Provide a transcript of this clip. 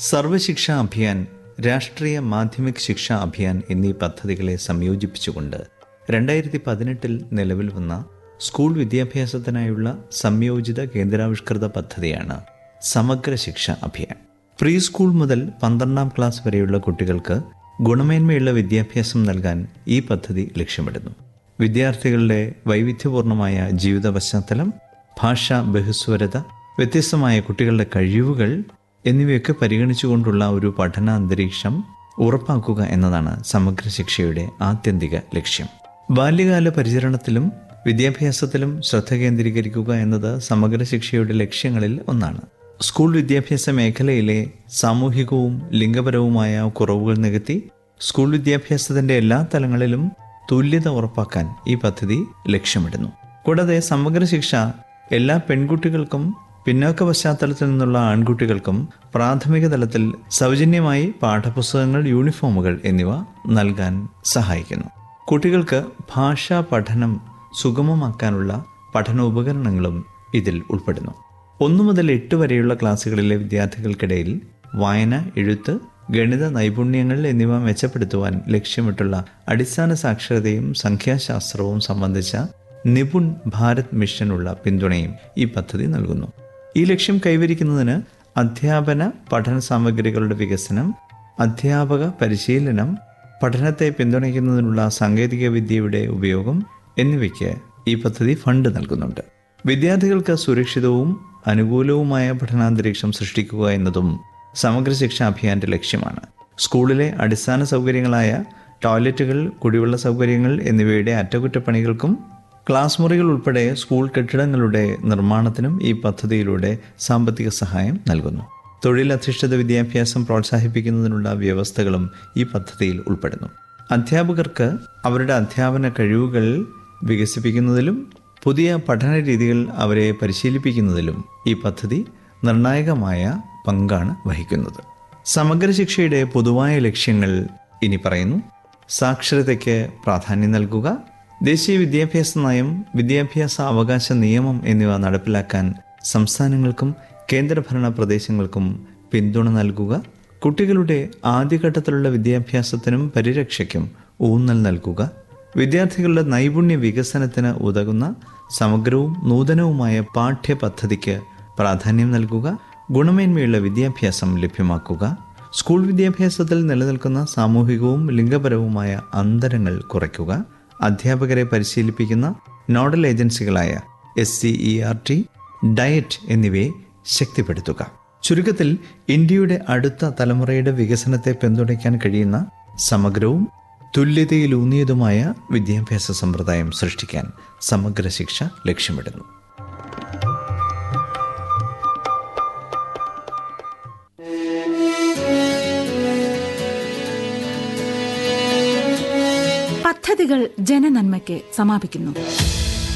സർവശിക്ഷാ അഭിയാൻ രാഷ്ട്രീയ മാധ്യമിക് ശിക്ഷാ അഭിയാൻ എന്നീ പദ്ധതികളെ സംയോജിപ്പിച്ചുകൊണ്ട് രണ്ടായിരത്തി പതിനെട്ടിൽ നിലവിൽ വന്ന സ്കൂൾ വിദ്യാഭ്യാസത്തിനായുള്ള സംയോജിത കേന്ദ്രാവിഷ്കൃത പദ്ധതിയാണ് സമഗ്ര ശിക്ഷ അഭിയാൻ പ്രീ സ്കൂൾ മുതൽ പന്ത്രണ്ടാം ക്ലാസ് വരെയുള്ള കുട്ടികൾക്ക് ഗുണമേന്മയുള്ള വിദ്യാഭ്യാസം നൽകാൻ ഈ പദ്ധതി ലക്ഷ്യമിടുന്നു വിദ്യാർത്ഥികളുടെ വൈവിധ്യപൂർണമായ ജീവിത പശ്ചാത്തലം ഭാഷാ ബഹുസ്വരത വ്യത്യസ്തമായ കുട്ടികളുടെ കഴിവുകൾ എന്നിവയൊക്കെ പരിഗണിച്ചുകൊണ്ടുള്ള ഒരു പഠന അന്തരീക്ഷം ഉറപ്പാക്കുക എന്നതാണ് സമഗ്ര ശിക്ഷയുടെ ആത്യന്തിക ലക്ഷ്യം ബാല്യകാല പരിചരണത്തിലും വിദ്യാഭ്യാസത്തിലും ശ്രദ്ധ കേന്ദ്രീകരിക്കുക എന്നത് സമഗ്ര ശിക്ഷയുടെ ലക്ഷ്യങ്ങളിൽ ഒന്നാണ് സ്കൂൾ വിദ്യാഭ്യാസ മേഖലയിലെ സാമൂഹികവും ലിംഗപരവുമായ കുറവുകൾ നികത്തി സ്കൂൾ വിദ്യാഭ്യാസത്തിന്റെ എല്ലാ തലങ്ങളിലും തുല്യത ഉറപ്പാക്കാൻ ഈ പദ്ധതി ലക്ഷ്യമിടുന്നു കൂടാതെ സമഗ്ര ശിക്ഷ എല്ലാ പെൺകുട്ടികൾക്കും പിന്നോക്ക പശ്ചാത്തലത്തിൽ നിന്നുള്ള ആൺകുട്ടികൾക്കും പ്രാഥമിക തലത്തിൽ സൗജന്യമായി പാഠപുസ്തകങ്ങൾ യൂണിഫോമുകൾ എന്നിവ നൽകാൻ സഹായിക്കുന്നു കുട്ടികൾക്ക് ഭാഷാ പഠനം സുഗമമാക്കാനുള്ള പഠനോപകരണങ്ങളും ഇതിൽ ഉൾപ്പെടുന്നു ഒന്നു മുതൽ എട്ട് വരെയുള്ള ക്ലാസ്സുകളിലെ വിദ്യാർത്ഥികൾക്കിടയിൽ വായന എഴുത്ത് ഗണിത നൈപുണ്യങ്ങൾ എന്നിവ മെച്ചപ്പെടുത്തുവാൻ ലക്ഷ്യമിട്ടുള്ള അടിസ്ഥാന സാക്ഷരതയും സംഖ്യാശാസ്ത്രവും സംബന്ധിച്ച നിപുൺ ഭാരത് മിഷനുള്ള പിന്തുണയും ഈ പദ്ധതി നൽകുന്നു ഈ ലക്ഷ്യം കൈവരിക്കുന്നതിന് അധ്യാപന പഠന സാമഗ്രികളുടെ വികസനം അധ്യാപക പരിശീലനം പഠനത്തെ പിന്തുണയ്ക്കുന്നതിനുള്ള സാങ്കേതിക വിദ്യയുടെ ഉപയോഗം എന്നിവയ്ക്ക് ഈ പദ്ധതി ഫണ്ട് നൽകുന്നുണ്ട് വിദ്യാർത്ഥികൾക്ക് സുരക്ഷിതവും അനുകൂലവുമായ പഠനാന്തരീക്ഷം സൃഷ്ടിക്കുക എന്നതും സമഗ്ര ശിക്ഷാ അഭിയാന്റെ ലക്ഷ്യമാണ് സ്കൂളിലെ അടിസ്ഥാന സൗകര്യങ്ങളായ ടോയ്ലറ്റുകൾ കുടിവെള്ള സൗകര്യങ്ങൾ എന്നിവയുടെ അറ്റകുറ്റപ്പണികൾക്കും ക്ലാസ് മുറികൾ ഉൾപ്പെടെ സ്കൂൾ കെട്ടിടങ്ങളുടെ നിർമ്മാണത്തിനും ഈ പദ്ധതിയിലൂടെ സാമ്പത്തിക സഹായം നൽകുന്നു തൊഴിലധിഷ്ഠിത വിദ്യാഭ്യാസം പ്രോത്സാഹിപ്പിക്കുന്നതിനുള്ള വ്യവസ്ഥകളും ഈ പദ്ധതിയിൽ ഉൾപ്പെടുന്നു അധ്യാപകർക്ക് അവരുടെ അധ്യാപന കഴിവുകൾ വികസിപ്പിക്കുന്നതിലും പുതിയ പഠന രീതികൾ അവരെ പരിശീലിപ്പിക്കുന്നതിലും ഈ പദ്ധതി നിർണായകമായ പങ്കാണ് വഹിക്കുന്നത് സമഗ്ര ശിക്ഷയുടെ പൊതുവായ ലക്ഷ്യങ്ങൾ ഇനി പറയുന്നു സാക്ഷരതയ്ക്ക് പ്രാധാന്യം നൽകുക ദേശീയ വിദ്യാഭ്യാസ നയം വിദ്യാഭ്യാസ അവകാശ നിയമം എന്നിവ നടപ്പിലാക്കാൻ സംസ്ഥാനങ്ങൾക്കും കേന്ദ്രഭരണ പ്രദേശങ്ങൾക്കും പിന്തുണ നൽകുക കുട്ടികളുടെ ആദ്യഘട്ടത്തിലുള്ള വിദ്യാഭ്യാസത്തിനും പരിരക്ഷയ്ക്കും ഊന്നൽ നൽകുക വിദ്യാർത്ഥികളുടെ നൈപുണ്യ വികസനത്തിന് ഉതകുന്ന സമഗ്രവും നൂതനവുമായ പാഠ്യപദ്ധതിക്ക് പ്രാധാന്യം നൽകുക ഗുണമേന്മയുള്ള വിദ്യാഭ്യാസം ലഭ്യമാക്കുക സ്കൂൾ വിദ്യാഭ്യാസത്തിൽ നിലനിൽക്കുന്ന സാമൂഹികവും ലിംഗപരവുമായ അന്തരങ്ങൾ കുറയ്ക്കുക അധ്യാപകരെ പരിശീലിപ്പിക്കുന്ന നോഡൽ ഏജൻസികളായ S C E R T DIET എന്നിവയെ ശക്തിപ്പെടുത്തുക ചുരുക്കത്തിൽ ഇന്ത്യയുടെ അടുത്ത തലമുറയുടെ വികസനത്തെ പിന്തുണയ്ക്കാൻ കഴിയുന്ന സമഗ്രവും തുല്യതയിലൂന്നിയതുമായ വിദ്യാഭ്യാസ സമ്പ്രദായം സൃഷ്ടിക്കാൻ സമഗ്ര ശിക്ഷ ലക്ഷ്യമിടുന്നു പദ്ധതികൾ ജനനന്മയ്ക്ക് സമാപിക്കുന്നു